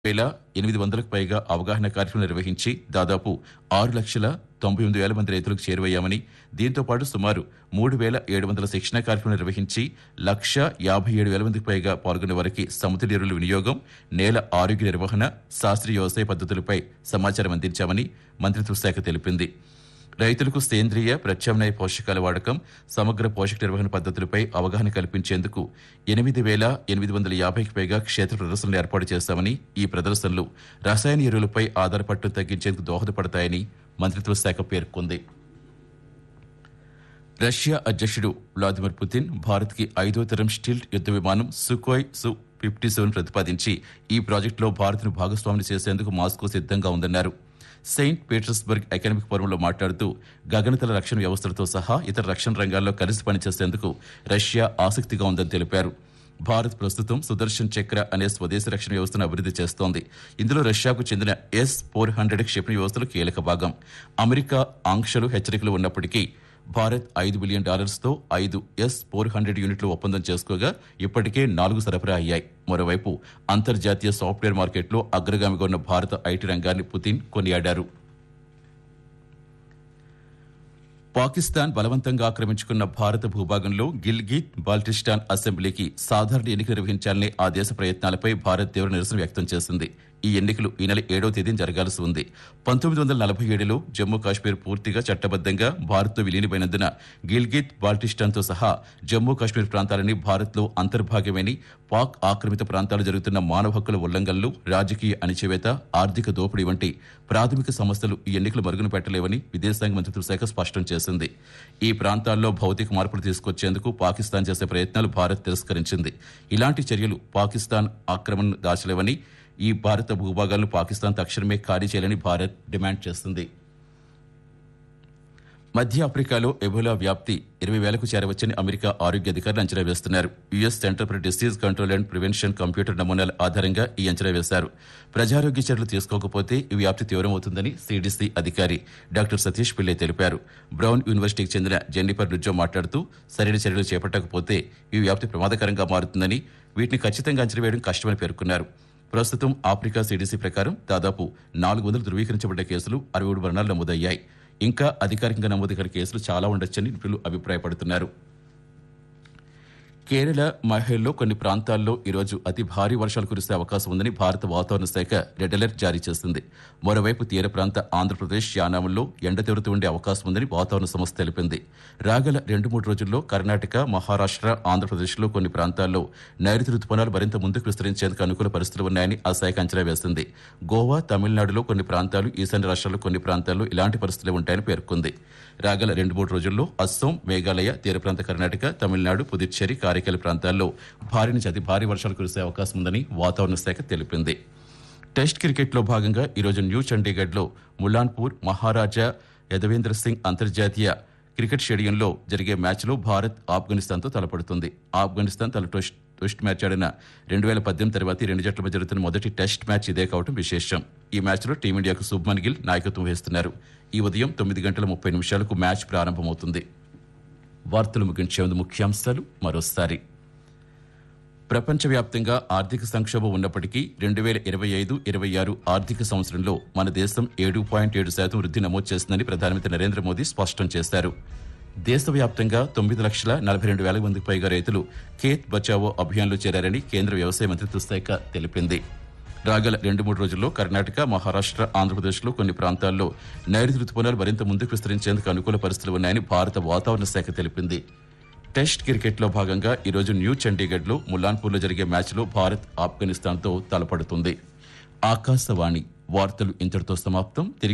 వేల ఎనిమిది వందలకు పైగా అవగాహన కార్యక్రమం నిర్వహించి దాదాపు ఆరు లక్షల తొంభై ఎనిమిది వేల మంది రైతులకు చేరువయ్యామని దీంతో పాటు సుమారు మూడు వేల ఏడు వందల శిక్షణ కార్యక్రమం నిర్వహించి లక్ష యాభై ఏడు వేల మందికి పైగా పాల్గొనే వారికి సముద్ర ఎరువుల వినియోగం నేల ఆరోగ్య నిర్వహణ శాస్త్రీయ వ్యవసాయ పద్ధతులపై సమాచారం అందించామని మంత్రిత్వ శాఖ తెలిపింది రైతులకు సేంద్రియ ప్రత్యామ్నాయ పోషకాల వాడకం సమగ్ర పోషక నిర్వహణ పద్ధతులపై అవగాహన కల్పించేందుకు ఎనిమిది వేల ఎనిమిది వందల యాభైకి పైగా క్షేత్ర ప్రదర్శనలు ఏర్పాటు చేశామని ఈ ప్రదర్శనలు రసాయన ఎరువులపై ఆధారపడటం తగ్గించేందుకు దోహదపడతాయని మంత్రిత్వ శాఖ పేర్కొంది రష్యా అధ్యక్షుడు వ్లాదిమిర్ పుతిన్ భారత్కి ఐదో తరం స్టీల్ యుద్ధ విమానం సుకోయ్ సు ఫిఫ్టీ సెవెన్ ప్రతిపాదించి ఈ ప్రాజెక్టులో భారత్ను భాగస్వామిని చేసేందుకు మాస్కో సిద్ధంగా ఉందన్నారు సెయింట్ పీటర్స్బర్గ్ ఎకనామిక్ ఫోరంలో మాట్లాడుతూ గగనతల రక్షణ వ్యవస్థలతో సహా ఇతర రక్షణ రంగాల్లో కలిసి పనిచేసేందుకు రష్యా ఆసక్తిగా ఉందని తెలిపారు భారత్ ప్రస్తుతం సుదర్శన్ చక్ర అనే స్వదేశీ రక్షణ వ్యవస్థను అభివృద్ధి చేస్తోంది ఇందులో రష్యాకు చెందిన ఎస్ ఫోర్ హండ్రెడ్ క్షిపణి వ్యవస్థలు కీలక భాగం అమెరికా ఆంక్షలు హెచ్చరికలు ఉన్నప్పటికీ భారత్ ఐదు బిలియన్ డాలర్స్తో ఐదు ఎస్ ఫోర్ హండ్రెడ్ యూనిట్లు ఒప్పందం చేసుకోగా ఇప్పటికే నాలుగు సరఫరా అయ్యాయి మరోవైపు అంతర్జాతీయ సాఫ్ట్వేర్ మార్కెట్లో అగ్రగామిగా ఉన్న భారత ఐటీ రంగాన్ని పుతిన్ కొనియాడారు పాకిస్తాన్ బలవంతంగా ఆక్రమించుకున్న భారత భూభాగంలో గిల్గిట్ బాల్టిస్టాన్ అసెంబ్లీకి సాధారణ ఎన్నికలు నిర్వహించాలనే ఆ దేశ ప్రయత్నాలపై భారత్ తీవ్ర నిరసన వ్యక్తం చేసింది ఈ ఎన్నికలు ఈ నెల ఏడో తేదీన జరగాల్సి ఉంది పంతొమ్మిది వందల నలభై ఏడులో జమ్మూ కాశ్మీర్ పూర్తిగా చట్టబద్దంగా భారత్తో విలీనమైనందున గిల్గిట్ బాల్టిస్టాన్తో సహా జమ్మూ కాశ్మీర్ ప్రాంతాలని భారత్లో అంతర్భాగమని పాక్ ఆక్రమిత ప్రాంతాలు జరుగుతున్న మానవ హక్కుల ఉల్లంఘనలు రాజకీయ అణిచివేత ఆర్థిక దోపిడీ వంటి ప్రాథమిక సమస్యలు ఈ ఎన్నికలు మరుగున పెట్టలేవని విదేశాంగ మంత్రిత్వ శాఖ స్పష్టం చేసింది ఈ ప్రాంతాల్లో భౌతిక మార్పులు తీసుకొచ్చేందుకు పాకిస్తాన్ చేసే ప్రయత్నాలు భారత్ తిరస్కరించింది ఇలాంటి చర్యలు పాకిస్తాన్ ఆక్రమణను దాచలేవని ఈ భారత భూభాగాలను పాకిస్తాన్ తక్షణమే ఖాళీ చేయాలని భారత్ డిమాండ్ చేస్తుంది మధ్య ఆఫ్రికాలో ఎబోలా వ్యాప్తి ఇరవై వేలకు చేరవచ్చని అమెరికా ఆరోగ్య అధికారులు అంచనా వేస్తున్నారు US centre for disease control and prevention computer నమూనాల ఆధారంగా ఈ అంచనా వేశారు ప్రజారోగ్య చర్యలు తీసుకోకపోతే ఈ వ్యాప్తి తీవ్రమవుతుందని సిడిసి అధికారి డాక్టర్ సతీష్ పిల్లే తెలిపారు బ్రౌన్ యూనివర్సిటీకి చెందిన జెన్నిఫర్ రుజ్జో మాట్లాడుతూ సరైన చర్యలు చేపట్టకపోతే ఈ వ్యాప్తి ప్రమాదకరంగా మారుతుందని వీటిని ఖచ్చితంగా అంచనా వేయడం కష్టమని పేర్కొన్నారు ప్రస్తుతం ఆఫ్రికా సిడిసి ప్రకారం దాదాపు నాలుగు వందలు ధృవీకరించబడ్డ కేసులు అరవై ఏడు మరణాలు నమోదయ్యాయి ఇంకా అధికారికంగా నమోదు కాని కేసులు చాలా ఉండొచ్చని నిపుణులు అభిప్రాయపడుతున్నారు కేరళ మహిళల్లో కొన్ని ప్రాంతాల్లో ఈరోజు అతి భారీ వర్షాలు కురిసే అవకాశం ఉందని భారత వాతావరణ శాఖ రెడ్ అలర్ట్ జారీ చేసింది మరోవైపు తీర ప్రాంత ఆంధ్రప్రదేశ్ యానాంలో ఎండ తీరుతూ ఉండే అవకాశం ఉందని వాతావరణ సంస్థ తెలిపింది రాగల రెండు మూడు రోజుల్లో కర్ణాటక మహారాష్ట్ర ఆంధ్రప్రదేశ్లో కొన్ని ప్రాంతాల్లో నైరుతి రుతుపవనాలు మరింత ముందుకు విస్తరించేందుకు అనుకూల పరిస్థితులు ఉన్నాయని ఆ శాఖ అంచనా వేసింది గోవా తమిళనాడులో కొన్ని ప్రాంతాలు ఈశాన్య రాష్ట్రాల్లో కొన్ని ప్రాంతాల్లో ఇలాంటి పరిస్థితులు ఉంటాయని పేర్కొంది రాగల రెండు మూడు రోజుల్లో అస్సోం మేఘాలయ తీర ప్రాంత కర్ణాటక తమిళనాడు పుదుచ్చేరి కారైకల్ ప్రాంతాల్లో భారీ నుంచి అతి భారీ వర్షాలు కురిసే అవకాశం ఉందని వాతావరణ శాఖ తెలిపింది టెస్ట్ క్రికెట్లో భాగంగా ఈరోజు న్యూ చండీగఢ్లో ములాన్పూర్ మహారాజా యదవేంద్ర సింగ్ అంతర్జాతీయ క్రికెట్ స్టేడియంలో జరిగే మ్యాచ్లో భారత్ ఆఫ్ఘనిస్తాన్తో తలపడుతుంది ఆఫ్ఘనిస్తాన్ తన టెస్ట్ టెస్ట్ మ్యాచ్ ఆడిన రెండు వేల పద్దెనిమిది తర్వాత ఈ రెండు జట్ల మధ్య జరుగుతున్న మొదటి టెస్ట్ మ్యాచ్ ఇదే కావడం విశేషం ఈ మ్యాచ్లో టీమిండియాకు శుభ్మన్ గిల్ నాయకత్వం వహిస్తున్నారు ఈ ఉదయం తొమ్మిది గంటల ముప్పై నిమిషాలకు మ్యాచ్ ప్రారంభమవుతుంది వార్తలు ముగించే ముందు ముఖ్యాంశాలు మరోసారి ప్రపంచవ్యాప్తంగా ఆర్థిక సంక్షోభం ఉన్నప్పటికీ రెండు వేల ఇరవై ఐదు ఇరవై ఆరు ఆర్థిక సంవత్సరంలో మన దేశం ఏడు పాయింట్ ఏడు శాతం వృద్ధి నమోదు చేసిందని ప్రధానమంత్రి నరేంద్ర మోదీ స్పష్టం చేశారు దేశవ్యాప్తంగా తొమ్మిది లక్షల నలభై రెండు వేల మందికి పైగా రైతులు ఖేత్ బచావో అభియాన్లో చేరారని కేంద్ర వ్యవసాయ మంత్రిత్వ శాఖ తెలిపింది రాగల రెండు మూడు రోజుల్లో కర్ణాటక మహారాష్ట్ర ఆంధ్రప్రదేశ్లో కొన్ని ప్రాంతాల్లో నైరుతి రుతుపవనాలు మరింత ముందుకు విస్తరించేందుకు అనుకూల పరిస్థితులు ఉన్నాయని భారత వాతావరణ శాఖ తెలిపింది టెస్ట్ క్రికెట్లో భాగంగా ఈరోజు న్యూ చండీగఢ్లో ములాన్పూర్లో జరిగే మ్యాచ్లో భారత్ ఆఫ్ఘనిస్తాన్తో తలపడుతుంది ఆకాశవాణి వార్తలు ఇంతటితో సమాప్తం తిరిగి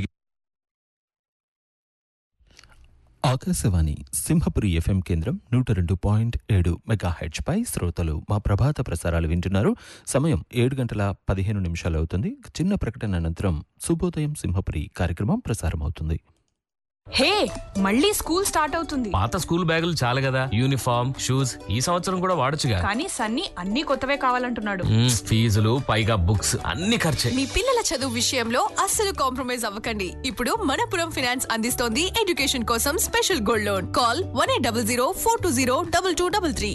ఆకాశవాణి సింహపురి ఎఫ్ఎం కేంద్రం నూట రెండు పాయింట్ ఏడు మెగా పై శ్రోతలు మా ప్రభాత ప్రసారాలు వింటున్నారు సమయం ఏడు గంటల పదిహేను నిమిషాలు అవుతుంది చిన్న ప్రకటన అనంతరం శుభోదయం సింహపురి కార్యక్రమం ప్రసారం అవుతుంది హే మళ్ళీ స్కూల్ స్టార్ట్ అవుతుంది పాత స్కూల్ బ్యాగులు చాలు కదా యూనిఫామ్ షూస్ ఈ సంవత్సరం కూడా వాడొచ్చుగా కానీ సన్నీ అన్ని కొత్తవే కావాలంటున్నాడు మ్మ్, ఫీజులు పైగా బుక్స్ అన్ని ఖర్చే మీ పిల్లల చదువు విషయంలో అస్సలు కాంప్రమైజ్ అవ్వకండి ఇప్పుడు మనపురం ఫైనాన్స్ అందిస్తోంది ఎడ్యుకేషన్ కోసం special gold loan call one eight double zero four two zero double two double three